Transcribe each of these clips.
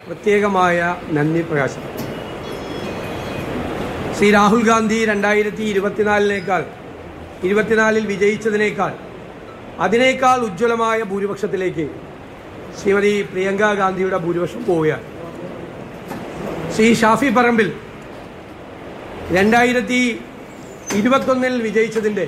പ്രത്യേകമായ നന്ദി പ്രകാശം ശ്രീ രാഹുൽ ഗാന്ധി രണ്ടായിരത്തി ഇരുപത്തിനാലിനേക്കാൾ ഇരുപത്തിനാലിൽ വിജയിച്ചതിനേക്കാൾ അതിനേക്കാൾ ഉജ്ജ്വലമായ ഭൂരിപക്ഷത്തിലേക്ക് ശ്രീമതി പ്രിയങ്ക ഗാന്ധിയുടെ ഭൂരിപക്ഷം പോവുകയാണ് ശ്രീ ഷാഫി പറമ്പിൽ രണ്ടായിരത്തി ഇരുപത്തൊന്നിൽ വിജയിച്ചതിൻ്റെ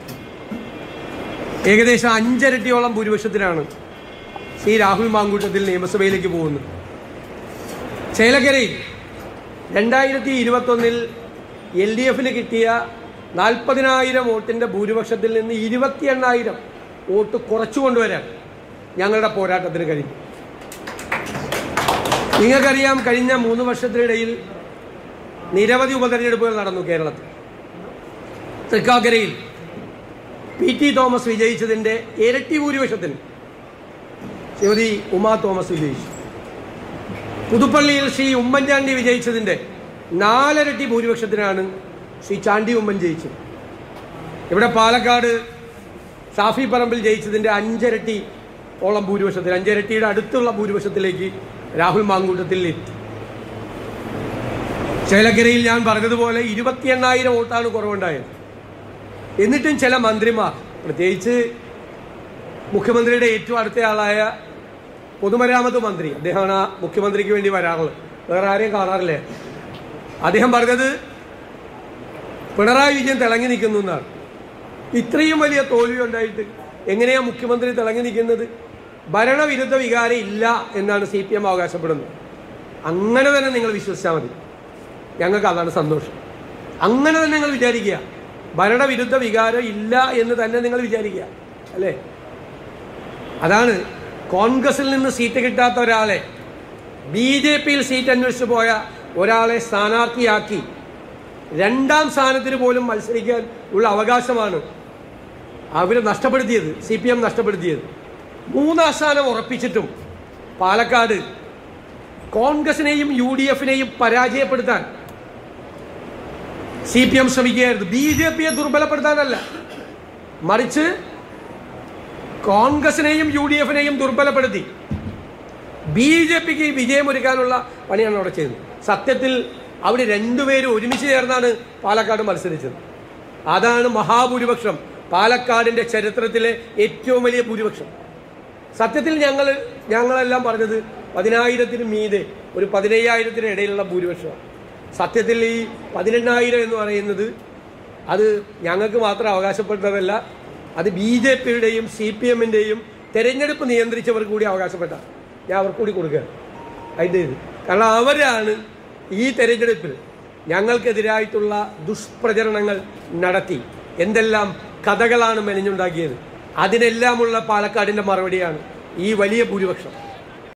ഏകദേശം അഞ്ചരട്ടിയോളം ഭൂരിപക്ഷത്തിനാണ് ശ്രീ രാഹുൽ മാങ്കൂട്ടത്തിൽ നിയമസഭയിലേക്ക് പോകുന്നത് ചേലക്കരയിൽ രണ്ടായിരത്തി ഇരുപത്തൊന്നിൽ എൽ ഡി എഫിന് കിട്ടിയ നാൽപ്പതിനായിരം വോട്ടിൻ്റെ ഭൂരിപക്ഷത്തിൽ നിന്ന് ഇരുപത്തി എണ്ണായിരം വോട്ട് കുറച്ചു കൊണ്ടുവരാൻ ഞങ്ങളുടെ പോരാട്ടത്തിന് കഴിഞ്ഞു നിങ്ങൾക്കറിയാം കഴിഞ്ഞ മൂന്ന് വർഷത്തിനിടയിൽ നിരവധി ഉപതെരഞ്ഞെടുപ്പുകൾ നടന്നു കേരളത്തിൽ തൃക്കാക്കരയിൽ പി ടി തോമസ് വിജയിച്ചതിൻ്റെ ഇരട്ടി ഭൂരിപക്ഷത്തിന് ശ്രീമതി ഉമാ തോമസ് വിജയിച്ചു പുതുപ്പള്ളിയിൽ ശ്രീ ഉമ്മൻചാണ്ടി വിജയിച്ചതിൻ്റെ നാലരട്ടി ഭൂരിപക്ഷത്തിനാണ് ശ്രീ ചാണ്ടി ഉമ്മൻ ജയിച്ചത് ഇവിടെ പാലക്കാട് ഷാഫി പറമ്പിൽ ജയിച്ചതിൻ്റെ അഞ്ചരട്ടി ഓളം ഭൂരിപക്ഷത്തിൽ അഞ്ചരട്ടിയുടെ അടുത്തുള്ള ഭൂരിപക്ഷത്തിലേക്ക് രാഹുൽ മാങ്കൂട്ടത്തിൽ എത്തി ചേലക്കരയിൽ ഞാൻ പറഞ്ഞതുപോലെ ഇരുപത്തി എണ്ണായിരം വോട്ടാണ് കുറവുണ്ടായത് എന്നിട്ടും ചില മന്ത്രിമാർ പ്രത്യേകിച്ച് മുഖ്യമന്ത്രിയുടെ ഏറ്റവും അടുത്തയാളായ പൊതുമരാമത്ത് മന്ത്രി അദ്ദേഹമാണ് ആ മുഖ്യമന്ത്രിക്ക് വേണ്ടി വരാറുള്ളത് വേറെ ആരെയും കാണാറില്ലേ അദ്ദേഹം പറഞ്ഞത് പിണറായി വിജയൻ തിളങ്ങി നിൽക്കുന്നു എന്നാണ് ഇത്രയും വലിയ തോൽവി ഉണ്ടായിട്ട് എങ്ങനെയാ മുഖ്യമന്ത്രി തിളങ്ങി നിൽക്കുന്നത് ഭരണവിരുദ്ധ വികാരം ഇല്ല എന്നാണ് സി പി എം അവകാശപ്പെടുന്നത് അങ്ങനെ തന്നെ നിങ്ങൾ വിശ്വസിച്ചാൽ മതി ഞങ്ങൾക്ക് അതാണ് സന്തോഷം അങ്ങനെ തന്നെ നിങ്ങൾ വിചാരിക്കുക ഭരണവിരുദ്ധ വികാരം ഇല്ല എന്ന് തന്നെ നിങ്ങൾ വിചാരിക്കുക അല്ലേ അതാണ് കോൺഗ്രസിൽ നിന്ന് സീറ്റ് കിട്ടാത്ത ഒരാളെ ബി ജെ പിയിൽ സീറ്റ് അന്വേഷിച്ച് പോയ ഒരാളെ സ്ഥാനാർത്ഥിയാക്കി രണ്ടാം സ്ഥാനത്തിന് പോലും മത്സരിക്കാൻ ഉള്ള അവകാശമാണ് അവർ നഷ്ടപ്പെടുത്തിയത് സി പി എം നഷ്ടപ്പെടുത്തിയത് മൂന്നാം സ്ഥാനം ഉറപ്പിച്ചിട്ടും പാലക്കാട് കോൺഗ്രസിനെയും യു ഡി എഫിനെയും പരാജയപ്പെടുത്താൻ സി പി എം ശ്രമിക്കുകയായിരുന്നു ബി ജെ പിയെ ദുർബലപ്പെടുത്താനല്ല മറിച്ച് കോൺഗ്രസിനെയും യു ഡി എഫിനെയും ദുർബലപ്പെടുത്തി ബി ജെ പിക്ക് വിജയമൊരുക്കാനുള്ള പണിയാണ് അവിടെ ചെയ്തത് സത്യത്തിൽ അവിടെ രണ്ടുപേരും ഒരുമിച്ച് ചേർന്നാണ് പാലക്കാട് മത്സരിച്ചത് അതാണ് മഹാഭൂരിപക്ഷം പാലക്കാടിന്റെ ചരിത്രത്തിലെ ഏറ്റവും വലിയ ഭൂരിപക്ഷം സത്യത്തിൽ ഞങ്ങൾ ഞങ്ങളെല്ലാം പറഞ്ഞത് പതിനായിരത്തിന് മീതെ ഒരു പതിനയ്യായിരത്തിന് ഇടയിലുള്ള ഭൂരിപക്ഷമാണ് സത്യത്തിൽ ഈ പതിനെണ്ണായിരം എന്ന് പറയുന്നത് അത് ഞങ്ങൾക്ക് മാത്രം അവകാശപ്പെട്ടതല്ല അത് ബി ജെ പിയുടെയും സി പി എമ്മിൻ്റെയും തെരഞ്ഞെടുപ്പ് നിയന്ത്രിച്ചവർക്ക് കൂടി അവകാശപ്പെട്ട ഞാൻ അവർക്ക് കൂടി കൊടുക്കുകയാണ് അതിൻ്റെ ഇത് കാരണം അവരാണ് ഈ തെരഞ്ഞെടുപ്പിൽ ഞങ്ങൾക്കെതിരായിട്ടുള്ള ദുഷ്പ്രചരണങ്ങൾ നടത്തി എന്തെല്ലാം കഥകളാണ് മെനഞ്ഞുണ്ടാക്കിയത് അതിനെല്ലാമുള്ള പാലക്കാടിൻ്റെ മറുപടിയാണ് ഈ വലിയ ഭൂരിപക്ഷം